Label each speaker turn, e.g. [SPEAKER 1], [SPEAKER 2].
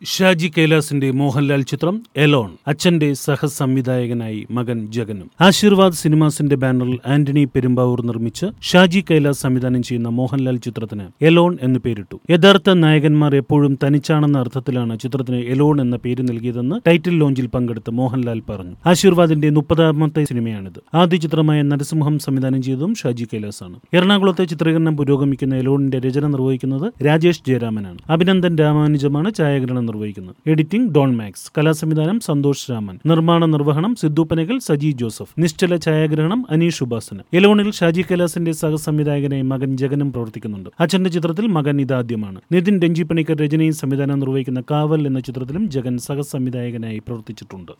[SPEAKER 1] ഷാജി കൈലാസിന്റെ മോഹൻലാൽ ചിത്രം എലോൺ അച്ഛന്റെ സഹസംവിധായകനായി മകൻ ജഗനും ആശീർവാദ് സിനിമാസിന്റെ ബാനറിൽ ആന്റണി പെരുമ്പാവൂർ നിർമ്മിച്ച് ഷാജി കൈലാസ് സംവിധാനം ചെയ്യുന്ന മോഹൻലാൽ ചിത്രത്തിന് എലോൺ എന്ന് പേരിട്ടു യഥാർത്ഥ നായകന്മാർ എപ്പോഴും തനിച്ചാണെന്ന അർത്ഥത്തിലാണ് ചിത്രത്തിന് എലോൺ എന്ന പേര് നൽകിയതെന്ന് ടൈറ്റിൽ ലോഞ്ചിൽ പങ്കെടുത്ത് മോഹൻലാൽ പറഞ്ഞു ആശീർവാദിന്റെ മുപ്പതാമത്തെ സിനിമയാണിത് ആദ്യ ചിത്രമായ നരസിംഹം സംവിധാനം ചെയ്തതും ഷാജി കൈലാസാണ് എറണാകുളത്തെ ചിത്രീകരണം പുരോഗമിക്കുന്ന എലോണിന്റെ രചന നിർവഹിക്കുന്നത് രാജേഷ് ജയരാമനാണ് അഭിനന്ദൻ രാമാനുജമാണ് ഛായാഗ്രഹണം നിർവഹിക്കുന്നത് എഡിറ്റിംഗ് ഡോൺ മാക്സ് കലാസംവിധാനം സന്തോഷ് രാമൻ നിർമ്മാണ നിർവഹണം സിദ്ദു പനകൽ സജി ജോസഫ് നിശ്ചല ഛായാഗ്രഹണം അനീഷ് ഉപാസന എലോണിൽ ഷാജി കൈലാസിന്റെ സഹസംവിധായകനായി മകൻ ജഗനും പ്രവർത്തിക്കുന്നുണ്ട് അച്ഛന്റെ ചിത്രത്തിൽ മകൻ ഇതാദ്യമാണ് നിതിൻ രഞ്ജി പണിക്കർ രചനയും സംവിധാനം നിർവഹിക്കുന്ന കാവൽ എന്ന ചിത്രത്തിലും ജഗൻ സഹസംവിധായകനായി പ്രവർത്തിച്ചിട്ടുണ്ട്